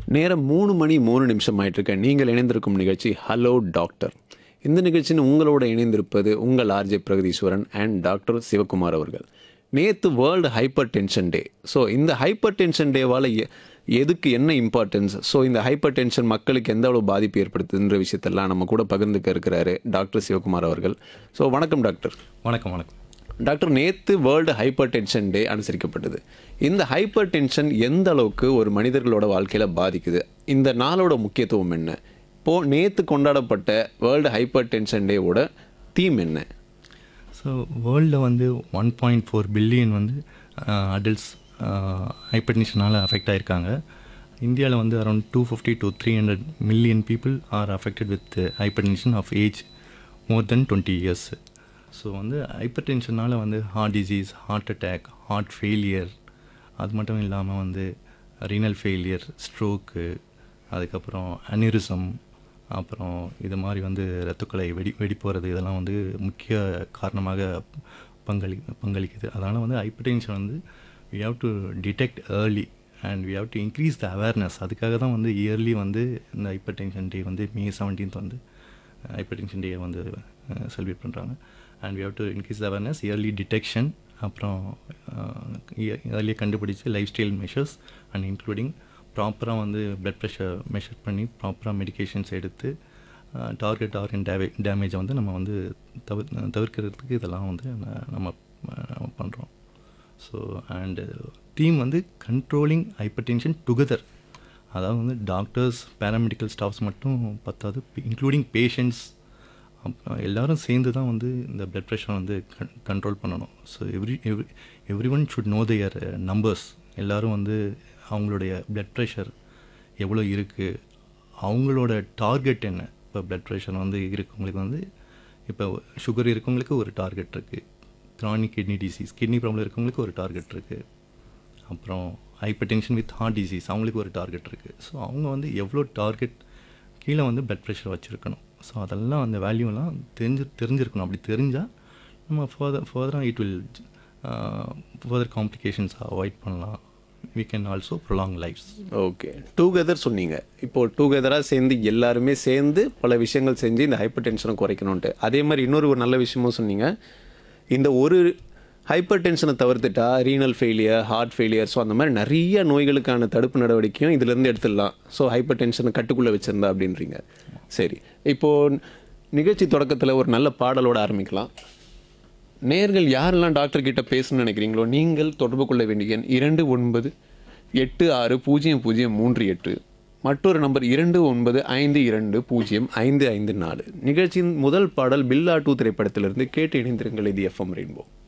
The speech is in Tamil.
நேரம் மூணு மணி மூணு நிமிஷம் ஆயிட்டிருக்க நீங்கள் இணைந்திருக்கும் நிகழ்ச்சி ஹலோ டாக்டர் இந்த நிகழ்ச்சியின் உங்களோட இணைந்திருப்பது உங்கள் RJ Pragatheeswaran and doctor Sivakumar அவர்கள் நேற்று world hypertension day so இந்த ஹைப்பர் டென்ஷன் டேவால் எதுக்கு என்ன இம்பார்ட்டன்ஸ் ஸோ இந்த ஹைப்பர் டென்ஷன் மக்களுக்கு எந்த அளவு பாதிப்பு ஏற்படுத்துதுன்ற விஷயத்தெல்லாம் நம்ம கூட பகிர்ந்துக்க இருக்கிறாரு டாக்டர் சிவகுமார் அவர்கள் ஸோ வணக்கம் டாக்டர் வணக்கம் வணக்கம் டாக்டர் நேற்று வேர்ல்டு ஹைப்பர் டென்ஷன் டே அனுசரிக்கப்பட்டது இந்த ஹைப்பர் டென்ஷன் எந்த அளவுக்கு ஒரு மனிதர்களோட வாழ்க்கையில் பாதிக்குது இந்த நாளோட முக்கியத்துவம் என்ன இப்போது நேற்று கொண்டாடப்பட்ட வேர்ல்டு ஹைப்பர் டென்ஷன் டேவோட தீம் என்ன ஸோ வேர்ல்டில் வந்து ஒன் பாயிண்ட் ஃபோர் பில்லியன் வந்து அடல்ட்ஸ் ஹைப்பர்டென்ஷனால் அஃபெக்ட் ஆயிருக்காங்க இந்தியாவில் வந்து around two fifty to three hundred million people are affected with hypertension of age more than twenty years so வந்து ஹைப்பர் டென்ஷனால் வந்து heart disease heart attack heart failure அது மட்டும் இல்லாமல் வந்து ரீனல் ஃபெயிலியர் ஸ்ட்ரோக்கு அதுக்கப்புறம் அனிரிசம் அப்புறம் இது மாதிரி வந்து ரத்தக்குழாய் வெடி வெடி போகிறது இதெல்லாம் வந்து முக்கிய காரணமாக பங்களி பங்களிக்குது அதனால் வந்து ஹைப்பர் டென்ஷன் வந்து we have to detect early and we have to increase the awareness அதுக்காக தான் வந்து இயர்லி வந்து இந்த ஹைப்பர் டென்ஷன் டே வந்து மே செவன்டீன்த் வந்து ஹைப்பர் டென்ஷன் டே வந்து செலிப்ரேட் பண்ணுறாங்க and we have to increase awareness early detection அப்புறம் இயர்லியே கண்டுபிடிச்சி lifestyle measures and including ப்ராப்பராக வந்து ப்ளட் ப்ரெஷர் மெஷர் பண்ணி ப்ராப்பராக மெடிகேஷன்ஸ் எடுத்து டார்கெட் ஆர்கன் டேவே டேமேஜை வந்து நம்ம வந்து தவிர் தவிர்க்கிறதுக்கு இதெல்லாம் வந்து நம்ம நம்ம பண்ணுறோம் ஸோ அண்டு தீம் வந்து கண்ட்ரோலிங் ஹைப்பர் டென்ஷன் டுகெதர் அதாவது வந்து டாக்டர்ஸ் பேராமெடிக்கல் ஸ்டாஃப்ஸ் மட்டும் பத்தாது இன்க்ளூடிங் பேஷண்ட்ஸ் அப்புறம் எல்லோரும் சேர்ந்து தான் வந்து இந்த ப்ளட் ப்ரெஷரை வந்து கன் கண்ட்ரோல் பண்ணணும் so every every everyone should know their numbers எல்லோரும் வந்து அவங்களுடைய ப்ளட் ப்ரெஷர் எவ்வளோ இருக்குது அவங்களோட டார்கெட் என்ன இப்போ ப்ளட் ப்ரெஷர் வந்து இருக்கவங்களுக்கு வந்து இப்போ சுகர் இருக்கவங்களுக்கு ஒரு டார்கெட் இருக்குது chronic kidney disease kidney problem இருக்கவங்களுக்கு ஒரு டார்கெட் இருக்குது அப்புறம் hypertension with heart disease அவங்களுக்கு ஒரு டார்கெட் இருக்குது ஸோ அவங்க வந்து எவ்வளோ டார்கெட் கீழே வந்து ப்ளட் ப்ரெஷர் வச்சுருக்கணும் ஸோ அதெல்லாம் அந்த வேல்யூலாம் தெரிஞ்சு தெரிஞ்சிருக்கணும் அப்படி தெரிஞ்சால் நம்ம ஃபர்தர் ஃபர்தராக it will further complications avoid பண்ணலாம் we can also prolong lives okay together சொன்னீங்க இப்போது டூகெதராக சேர்ந்து எல்லாருமே சேர்ந்து பல விஷயங்கள் செஞ்சு இந்த ஹைப்பர் டென்ஷனை குறைக்கணுன்ட்டு அதே மாதிரி இன்னொரு ஒரு நல்ல விஷயமும் சொன்னீங்க இந்த ஒரு ஹைப்பர் டென்ஷனை தவிர்த்துட்டா renal failure heart failure so அந்த மாதிரி நிறைய நோய்களுக்கான தடுப்பு நடவடிக்கையும் இதுலேருந்து எடுத்துடலாம் ஸோ ஹைப்பர் டென்ஷனை கட்டுக்குள்ளே வச்சுருந்தா அப்படின்றீங்க சரி இப்போது நிகழ்ச்சி தொடக்கத்தில் ஒரு நல்ல பாடலோடு ஆரம்பிக்கலாம் நேர்கள் யாரெல்லாம் டாக்டர் கிட்ட பேசணும்னு நினைக்கிறீங்களோ நீங்கள் தொடர்பு கொள்ள வேண்டிய எண் இரண்டு ஒன்பது எட்டு ஆறு பூஜ்ஜியம் பூஜ்ஜியம் மூன்று எட்டு மற்றொரு நம்பர் இரண்டு ஒன்பது ஐந்து இரண்டு பூஜ்ஜியம் ஐந்து ஐந்து நாலு நிகழ்ச்சியின் முதல் பாடல் பில்லா டூ திரைப்படத்திலிருந்து கேட்டு இணைந்திருங்கள் இது எஃப்எம் ரெயின்போ